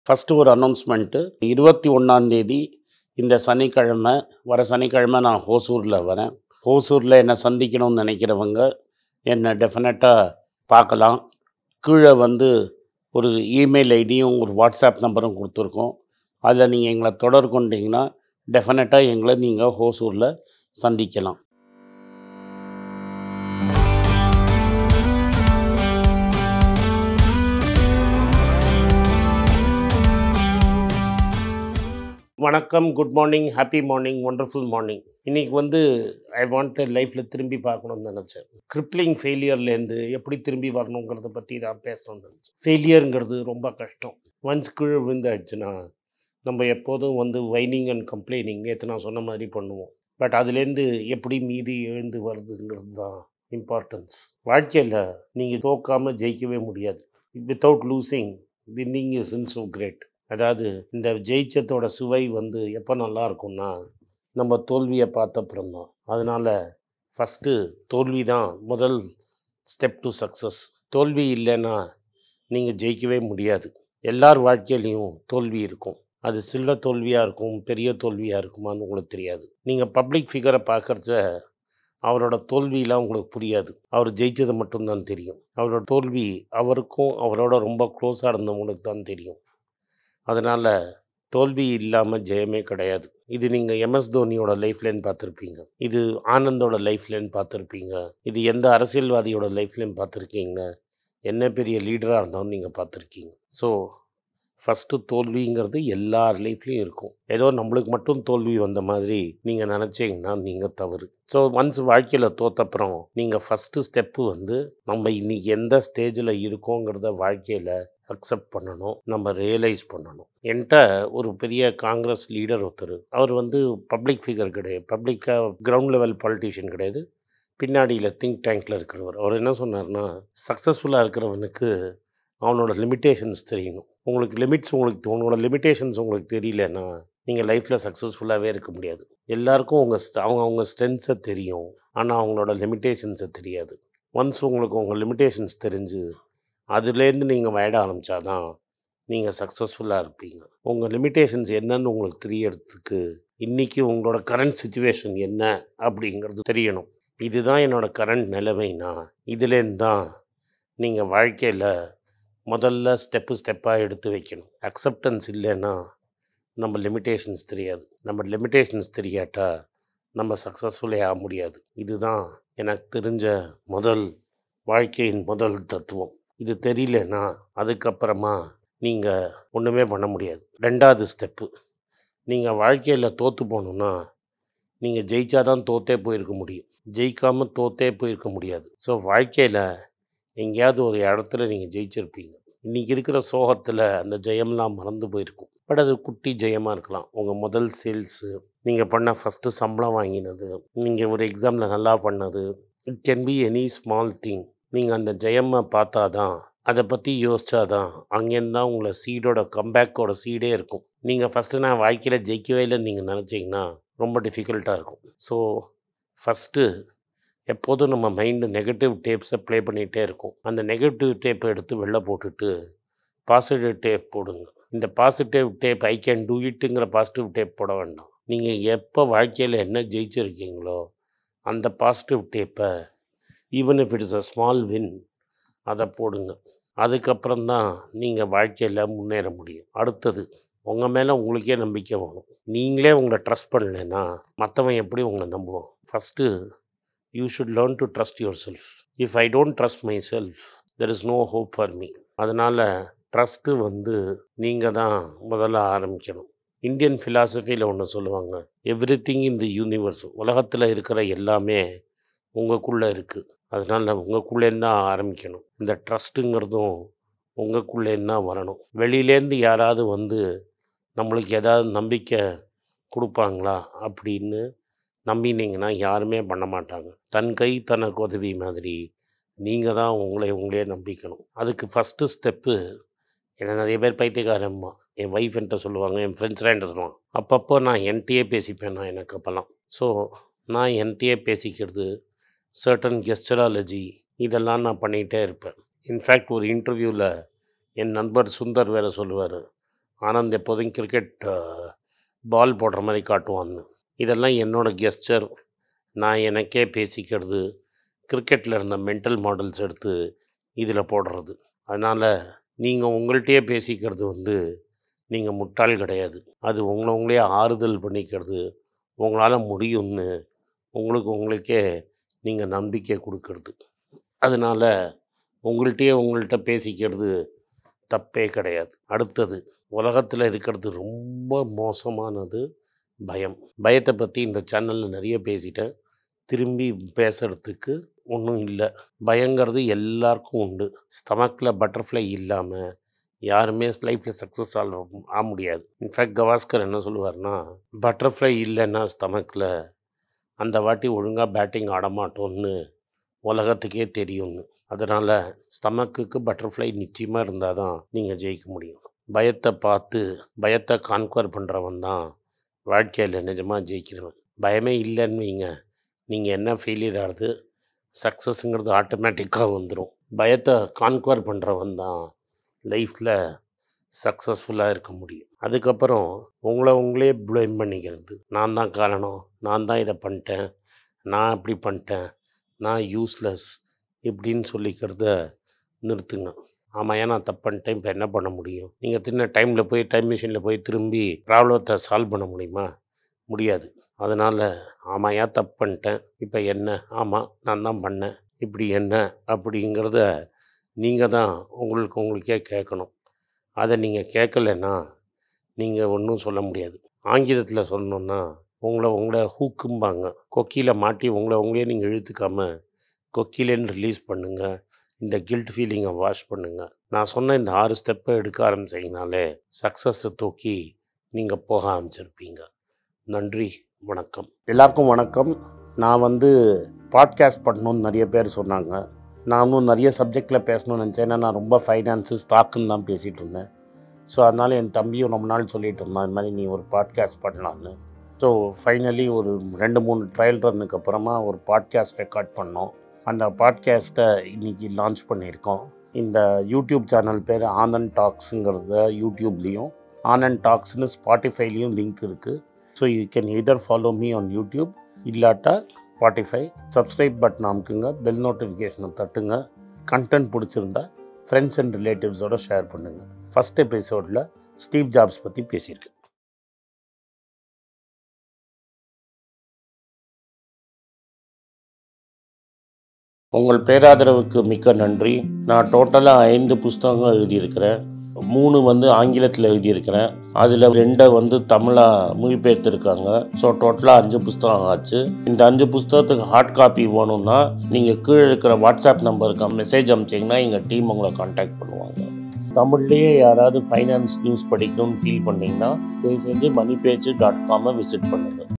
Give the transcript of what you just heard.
first ஒரு announcement இருபத்தி ஒன்றாந்தேதி இந்த சனிக்கிழமை வர சனிக்கிழமை நான் ஹோசூரில் வரேன் ஹோசூரில் என்னை சந்திக்கணும்னு நினைக்கிறவங்க என்னை டெஃபினட்டாக பார்க்கலாம் கீழே வந்து ஒரு இமெயில் ஐடியும் ஒரு வாட்ஸ்அப் நம்பரும் கொடுத்துருக்கோம் அதில் நீங்கள் எங்களை தொடர்பு கொண்டீங்கன்னா டெஃபினட்டாக எங்களை நீங்கள் ஹோசூரில் சந்திக்கலாம் வணக்கம் good morning happy morning wonderful morning இன்னைக்கு வந்து ஐ வாண்ட் லைஃப்பில் திரும்பி பார்க்கணும்னு நினச்சேன் கிரிப்ளிங் ஃபெயிலியர்லேருந்து எப்படி திரும்பி வரணுங்கிறத பற்றி நான் பேசணும்னு நினச்சேன் ஃபெயிலியருங்கிறது ரொம்ப கஷ்டம் ஒன்ஸ் கீழே விழுந்தாச்சுன்னா நம்ம எப்போதும் வந்து வைனிங் அண்ட் கம்ப்ளைனிங் நேற்று நான் சொன்ன மாதிரி பண்ணுவோம் பட் அதுலேருந்து எப்படி மீதி எழுந்து வருதுங்கிறது தான் இம்பார்ட்டன்ஸ் வாழ்க்கையில் நீங்கள் தோக்காமல் ஜெயிக்கவே முடியாது without losing winning is in so great அதாவது இந்த ஜெயிச்சத்தோட சுவை வந்து எப்போ நல்லா இருக்கும்னா நம்ம தோல்வியை பார்த்த அப்புறம் தான் அதனால் ஃபஸ்ட்டு தோல்வி தான் முதல் ஸ்டெப் டு சக்ஸஸ் தோல்வி இல்லைன்னா நீங்கள் ஜெயிக்கவே முடியாது எல்லார் வாழ்க்கையிலையும் தோல்வி இருக்கும் அது சில்ல தோல்வியாக இருக்கும் பெரிய தோல்வியாக இருக்குமான்னு உங்களுக்கு தெரியாது நீங்கள் பப்ளிக் ஃபிகரை பார்க்குறச்ச அவரோட தோல்வியெலாம் உங்களுக்கு புரியாது அவர் ஜெயிச்சது மட்டும்தான் தெரியும் அவரோட தோல்வி அவருக்கும் அவரோட ரொம்ப க்ளோஸாக இருந்தவங்களுக்கு தான் தெரியும் அதனால் தோல்வி இல்லாமல் ஜெயமே கிடையாது இது நீங்கள் எம்எஸ் தோனியோட லைஃப்லேன்னு பார்த்துருப்பீங்க இது ஆனந்தோட லைஃப்லேன்னு பார்த்துருப்பீங்க இது எந்த அரசியல்வாதியோட லைஃப்லேன்னு பார்த்துருக்கீங்க என்ன பெரிய லீடராக இருந்தாலும் நீங்கள் பார்த்துருக்கீங்க ஸோ ஃபஸ்ட்டு தோல்விங்கிறது எல்லார் லைஃப்லேயும் இருக்கும் ஏதோ நம்மளுக்கு மட்டும் தோல்வி வந்த மாதிரி நீங்கள் நினச்சிங்கன்னா நீங்கள் தவறு ஸோ ஒன்ஸ் வாழ்க்கையில் தோத்தப்புறம் நீங்கள் ஃபஸ்ட்டு ஸ்டெப்பு வந்து நம்ம இன்னைக்கு எந்த ஸ்டேஜில் இருக்கோங்கிறத வாழ்க்கையில் அக்செப்ட் பண்ணணும் நம்ம ரியலைஸ் பண்ணணும் என்கிட்ட ஒரு பெரிய காங்கிரஸ் லீடர் ஒருத்தர் அவர் வந்து பப்ளிக் ஃபிகர் கிடையாது பப்ளிக்காக கிரவுண்ட் லெவல் பாலிட்டிஷியன் கிடையாது பின்னாடியில் திங்க் டேங்க்கில் இருக்கிறவர் அவர் என்ன சொன்னார்னா சக்ஸஸ்ஃபுல்லாக இருக்கிறவனுக்கு அவனோட லிமிட்டேஷன்ஸ் தெரியணும் உங்களுக்கு லிமிட்ஸ் உங்களுக்கு உங்களோட லிமிட்டேஷன்ஸ் உங்களுக்கு தெரியலன்னா நீங்கள் லைஃப்பில் சக்ஸஸ்ஃபுல்லாகவே இருக்க முடியாது எல்லாருக்கும் உங்கள் அவங்க அவங்க ஸ்ட்ரென்த்ஸை தெரியும் ஆனால் அவங்களோட லிமிட்டேஷன்ஸை தெரியாது ஒன்ஸ் உங்களுக்கு உங்கள் லிமிட்டேஷன்ஸ் தெரிஞ்சு அதுலேருந்து நீங்கள் விளையாட ஆரம்பித்தாதான் நீங்கள் சக்ஸஸ்ஃபுல்லாக இருப்பீங்க உங்கள் லிமிட்டேஷன்ஸ் என்னன்னு உங்களுக்கு தெரியறதுக்கு இன்றைக்கி உங்களோட கரண்ட் சுச்சுவேஷன் என்ன அப்படிங்கிறது தெரியணும் இதுதான் என்னோடய கரண்ட் நிலைமைனா இதுலேருந்து தான் நீங்கள் வாழ்க்கையில் முதல்ல ஸ்டெப்பு ஸ்டெப்பாக எடுத்து வைக்கணும் அக்செப்டன்ஸ் இல்லைன்னா நம்ம லிமிட்டேஷன்ஸ் தெரியாது நம்ம லிமிட்டேஷன்ஸ் தெரியாட்டா நம்ம சக்ஸஸ்ஃபுல்லே ஆக முடியாது இதுதான் எனக்கு தெரிஞ்ச முதல் வாழ்க்கையின் முதல் தத்துவம் இது தெரியலனா அதுக்கப்புறமா நீங்கள் ஒன்றுமே பண்ண முடியாது ரெண்டாவது ஸ்டெப்பு நீங்கள் வாழ்க்கையில் தோற்று போகணுன்னா நீங்கள் ஜெயிச்சா தான் தோத்தே போயிருக்க முடியும் ஜெயிக்காமல் தோத்தே போயிருக்க முடியாது ஸோ வாழ்க்கையில் எங்கேயாவது ஒரு இடத்துல நீங்கள் ஜெயிச்சிருப்பீங்க இன்றைக்கி இருக்கிற சோகத்தில் அந்த ஜெயம்லாம் மறந்து போயிருக்கும் பட் அது குட்டி ஜெயமாக இருக்கலாம் உங்கள் முதல் சேல்ஸு நீங்கள் பண்ண ஃபஸ்ட்டு சம்பளம் வாங்கினது நீங்கள் ஒரு எக்ஸாமில் நல்லா பண்ணது it can be any small thing நீங்கள் அந்த ஜெயம்மை பார்த்தா தான் அதை பற்றி யோசிச்சா தான் அங்கேருந்து தான் உங்களை சீடோட கம்பேக்கோட சீடே இருக்கும் நீங்கள் ஃபஸ்ட்டு நான் வாழ்க்கையில் ஜெயிக்கவே இல்லைன்னு நீங்கள் நினச்சிங்கன்னா ரொம்ப டிஃபிகல்ட்டாக இருக்கும் ஸோ ஃபஸ்ட்டு எப்போதும் நம்ம மைண்டு நெகட்டிவ் டேப்ஸை ப்ளே பண்ணிகிட்டே இருக்கும் அந்த நெகட்டிவ் டேப்பை எடுத்து வெளில போட்டுட்டு பாசிட்டிவ் டேப் போடுங்க இந்த positive tape I can do இட்டுங்கிற பாசிட்டிவ் டேப் போட வேண்டாம் நீங்கள் எப்போ வாழ்க்கையில் என்ன ஜெயிச்சிருக்கீங்களோ அந்த பாசிட்டிவ் டேப்பை even if it is a small win அதை போடுங்க அதுக்கப்புறம் தான் நீங்கள் வாழ்க்கையில் முன்னேற முடியும் அடுத்தது உங்கள் மேலே உங்களுக்கே நம்பிக்கை வேணும் நீங்களே உங்களை ட்ரஸ்ட் பண்ணலைன்னா மற்றவன் எப்படி உங்களை நம்புவான் first you should learn to trust yourself if I don't trust myself there is no hope for me அதனால் ட்ரஸ்ட்டு வந்து நீங்கள் தான் முதல்ல ஆரம்பிக்கணும் இந்தியன் ஃபிலாசபியில் ஒன்று சொல்லுவாங்க everything in the universe உலகத்தில் இருக்கிற எல்லாமே உங்களுக்குள்ளே இருக்குது அதனால் உங்களுக்குள்ளேருந்து தான் ஆரம்பிக்கணும் இந்த ட்ரஸ்ட்டுங்கிறதும் உங்களுக்குள்ளேருந்து தான் வரணும் வெளியிலேருந்து யாராவது வந்து நம்மளுக்கு ஏதாவது நம்பிக்கை கொடுப்பாங்களா அப்படின்னு நம்பினீங்கன்னா யாருமே பண்ண மாட்டாங்க தன் கை தனக்கு உதவி மாதிரி நீங்கள் தான் உங்களை உங்களே நம்பிக்கணும் அதுக்கு ஃபஸ்ட்டு ஸ்டெப்பு என்ன நிறைய பேர் பைத்தியக்காரம்மா என் ஒய்ஃப் என்கிட்ட சொல்லுவாங்க என் ஃப்ரெண்ட்ஸ்லாம் என்கிட்ட சொல்லுவாங்க அப்பப்போ நான் என்கிட்டயே பேசிப்பேன் நான் எனக்கு அப்போல்லாம் ஸோ நான் என்கிட்டயே பேசிக்கிறது சர்டன் கெஸ்டராலஜி இதெல்லாம் நான் பண்ணிகிட்டே இருப்பேன் இன்ஃபேக்ட் ஒரு இன்டர்வியூவில் என் நண்பர் சுந்தர் வேறு சொல்லுவார் ஆனந்த் எப்போதும் கிரிக்கெட் பால் போடுற மாதிரி காட்டுவான்னு இதெல்லாம் என்னோட கெஸ்டர் நான் எனக்கே பேசிக்கிறது கிரிக்கெட்டில் இருந்த மென்டல் மாடல்ஸ் எடுத்து இதில் போடுறது அதனால் நீங்கள் உங்கள்கிட்டயே பேசிக்கிறது வந்து நீங்கள் முட்டாள் கிடையாது அது உங்களை உங்களே ஆறுதல் பண்ணிக்கிறது உங்களால் முடியும்னு உங்களுக்கு உங்களுக்கே நீங்கள் நம்பிக்கை கொடுக்கறது அதனால் உங்கள்கிட்டயே உங்கள்கிட்ட பேசிக்கிறது தப்பே கிடையாது அடுத்தது உலகத்தில் இருக்கிறது ரொம்ப மோசமானது பயம் பயத்தை பற்றி இந்த சேனலில் நிறைய பேசிட்டேன் திரும்பி பேசுகிறதுக்கு ஒன்றும் இல்லை பயங்கிறது எல்லாருக்கும் உண்டு ஸ்டமக்கில் பட்டர்ஃப்ளை இல்லாமல் யாருமே லைஃப்பில் சக்ஸஸ் ஆக ஆக முடியாது இன்ஃபேக்ட் கவாஸ்கர் என்ன சொல்லுவார்னா பட்டர்ஃப்ளை இல்லைன்னா ஸ்டமக்கில் அந்த வாட்டி ஒழுங்காக பேட்டிங் ஆடமாட்டோன்னு உலகத்துக்கே தெரியும்னு அதனால் ஸ்டமக்குக்கு பட்டர்ஃப்ளை நிச்சயமாக இருந்தால் தான் நீங்கள் ஜெயிக்க முடியும் பயத்தை பார்த்து பயத்தை கான்குவர் பண்ணுறவன் தான் வாழ்க்கையில் நிஜமாக ஜெயிக்கிறவன் பயமே இல்லைன்னு வைங்க நீங்கள் என்ன ஃபெயிலியர் ஆகுது சக்ஸஸ்ங்கிறது ஆட்டோமேட்டிக்காக வந்துடும் பயத்தை கான்குவர் பண்ணுறவன் தான் லைஃப்பில் சக்ஸஸ்ஃபுல்லாக இருக்க முடியும் அதுக்கப்புறம் உங்களை உங்களே ப்ளேம் பண்ணிக்கிறது நான் தான் காரணம் நான் தான் இதை பண்ணிட்டேன் நான் இப்படி பண்ணிட்டேன் நான் யூஸ்லெஸ் இப்படின்னு சொல்லிக்கிறத நிறுத்துங்க ஆமாம் ஏன் நான் தப்பு பண்ணிட்டேன் இப்போ என்ன பண்ண முடியும் நீங்கள் தின்ன டைமில் போய் டைம் மிஷினில் போய் திரும்பி ப்ராப்ளத்தை சால்வ் பண்ண முடியுமா முடியாது அதனால் ஆமாம் ஏன் தப்பு பண்ணிட்டேன் இப்போ என்ன ஆமாம் நான் தான் பண்ணேன் இப்படி என்ன அப்படிங்கிறத நீங்கள் தான் உங்களுக்கு உங்களுக்கே கேட்கணும் அதை நீங்கள் கேட்கலன்னா நீங்கள் ஒன்றும் சொல்ல முடியாது ஆங்கிலத்தில் சொல்லணுன்னா உங்களை உங்களை ஹூக்கும்பாங்க கொக்கியில் மாட்டி உங்களை உங்களே நீங்கள் இழுத்துக்காம கொக்கிலேன்னு ரிலீஸ் பண்ணுங்கள் இந்த கில்ட் ஃபீலிங்கை வாஷ் பண்ணுங்கள் நான் சொன்ன இந்த ஆறு ஸ்டெப்பை எடுக்க ஆரம்பிச்சிங்கனாலே சக்ஸஸை தூக்கி நீங்கள் போக ஆரம்பிச்சிருப்பீங்க நன்றி வணக்கம் எல்லாருக்கும் வணக்கம் நான் வந்து பாட்காஸ்ட் பண்ணணும்னு நிறைய பேர் சொன்னாங்க நானும் நிறைய சப்ஜெக்டில் பேசணும்னு நினச்சேன் ஏன்னா நான் ரொம்ப ஃபைனான்ஸு ஸ்டாக்குன்னு தான் பேசிகிட்டு இருந்தேன் ஸோ அதனால் என் தம்பியும் ரொம்ப நாள் சொல்லிட்டு இருந்தான் இந்த மாதிரி நீ ஒரு பாட்காஸ்ட் பண்ணலான்னு ஸோ ஃபைனலி ஒரு ரெண்டு மூணு ட்ரையல் ரன்னுக்கு அப்புறமா ஒரு பாட்காஸ்ட் ரெக்கார்ட் பண்ணோம் அந்த பாட்காஸ்ட்டை இன்றைக்கி லான்ச் பண்ணியிருக்கோம் இந்த யூடியூப் சேனல் பேர் ஆனந்த் டாக்ஸுங்கிறத யூடியூப்லேயும் ஆனந்த் டாக்ஸ்னு ஸ்பாட்டிஃபைலையும் லிங்க் இருக்குது so you can either follow me on YouTube இல்லாட்டா ஸ்பாட்டிஃபை சப்ஸ்கிரைப் பட்டன் அமுக்குங்க பெல் நோட்டிஃபிகேஷனை தட்டுங்க கண்டென்ட் பிடிச்சிருந்தா ஃப்ரெண்ட்ஸ் அண்ட் ரிலேட்டிவ்ஸோட ஷேர் பண்ணுங்கள் ஃபஸ்ட் எபிசோடில் ஸ்டீவ் ஜாப்ஸ் பற்றி பேசியிருக்கேன் உங்கள் பேராதரவுக்கு மிக்க நன்றி நான் டோட்டலாக ஐந்து புஸ்தகங்கள் எழுதியிருக்கிறேன் மூணு வந்து ஆங்கிலத்தில் எழுதியிருக்கிறேன் அதில் ரெண்டை வந்து தமிழாக மொழிபெயர்த்துருக்காங்க ஸோ டோட்டலாக அஞ்சு புஸ்தகம் ஆச்சு இந்த அஞ்சு புஸ்தகத்துக்கு ஹார்ட் காப்பி வேணும்னா நீங்கள் கீழே இருக்கிற வாட்ஸ்அப் நம்பருக்கு மெசேஜ் அனுப்பிச்சிங்கன்னா எங்கள் டீம் உங்களை காண்டாக்ட் பண்ணுவாங்க தமிழ்லேயே யாராவது ஃபைனான்ஸ் நியூஸ் படிக்கணும்னு ஃபீல் பண்ணிங்கன்னா தயவு செஞ்சு மணி பேஜ் டாட் காமை விசிட் பண்ணுங்கள்